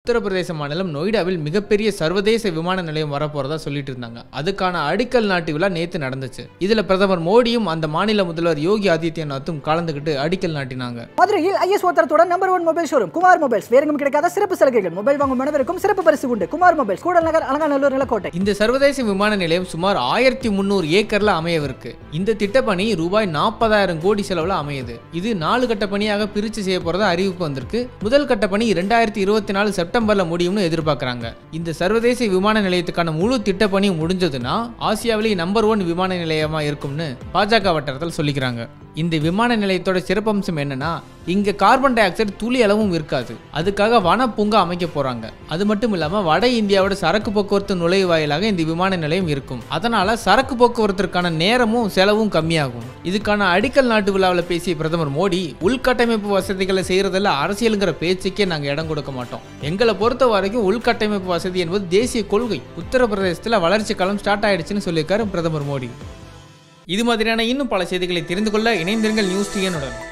உத்தரப்பிரதேச மாநிலம் நொய்டாவில் மிகப்பெரிய சர்வதேச விமான நிலையம் வரப்போறதா சொல்லிட்டு இருந்தாங்க அதுக்கான அடிக்கல் நாட்டு விழா நேத்து நடந்துச்சு இதுல பிரதமர் மோடியும் அந்த மாநில முதல்வர் யோகி ஆதித்யநாத்தும் கலந்துக்கிட்டு அடிக்கல் நாட்டினாங்க மதுரையில் ஐஎஸ் தரத்துடன் number one mobile showroom Kumar mobiles வேற எங்கும் கிடைக்காத சிறப்பு சலுகைகள் மொபைல் வாங்கும் அனைவருக்கும் சிறப்பு பரிசு உண்டு குமார் மொபைல்ஸ் கூடல் நகர் அலங்காநல்லூர் நிலக்கோட்டை இந்த சர்வதேச விமான நிலையம் சுமார் ஆயிரத்தி முந்நூறு ஏக்கர்ல அமையவிருக்கு இந்த திட்டப்பணி ரூபாய் நாற்பதாயிரம் கோடி செலவுல அமையுது இது நாலு கட்ட பணியாக பிரிச்சு செய்ய போறதா அறிவிப்பு வந்திருக்கு முதல் கட்ட பணி ரெண்டாயிரத்தி இருபத்தி நாலு செப்டம்பர்ல முடியும்னு எதிர்பார்க்கறாங்க இந்த சர்வதேச விமான நிலையத்துக்கான முழு திட்டப்பணி முடிஞ்சதுன்னா ஆசியாவிலேயே நம்பர் ஒன் விமான நிலையமா இருக்கும்னு பாஜக வட்டாரத்தில் சொல்லிக்கிறாங்க இந்த விமான நிலையத்தோட சிறப்பம்சம் என்னன்னா இங்க கார்பன் டை ஆக்சைடு துளி அளவும் இருக்காது அதுக்காக வன பூங்கா அமைக்க போறாங்க அது மட்டும் இல்லாம வட இந்தியாவோட சரக்கு போக்குவரத்து நுழைவாயிலாக இந்த விமான நிலையம் இருக்கும் அதனால சரக்கு போக்குவரத்திற்கான நேரமும் செலவும் கம்மியாகும் இதுக்கான அடிக்கல் நாட்டு விழாவில் பேசிய பிரதமர் மோடி உள்கட்டமைப்பு வசதிகளை செய்யறதில் அரசியலுங்கிற பேச்சுக்கே நாங்க இடம் கொடுக்க மாட்டோம் எங்களை பொறுத்த வரைக்கும் உள்கட்டமைப்பு வசதி என்பது தேசிய கொள்கை உத்தரப்பிரதேசத்துல வளர்ச்சி காலம் ஸ்டார்ட் ஆயிடுச்சுன்னு சொல்லியிருக்காரு பிரதமர் மோடி இது மாதிரியான இன்னும் பல செய்திகளை தெரிந்து கொள்ள இணைந்திருங்கள் நியூஸ் டிஎனுடன்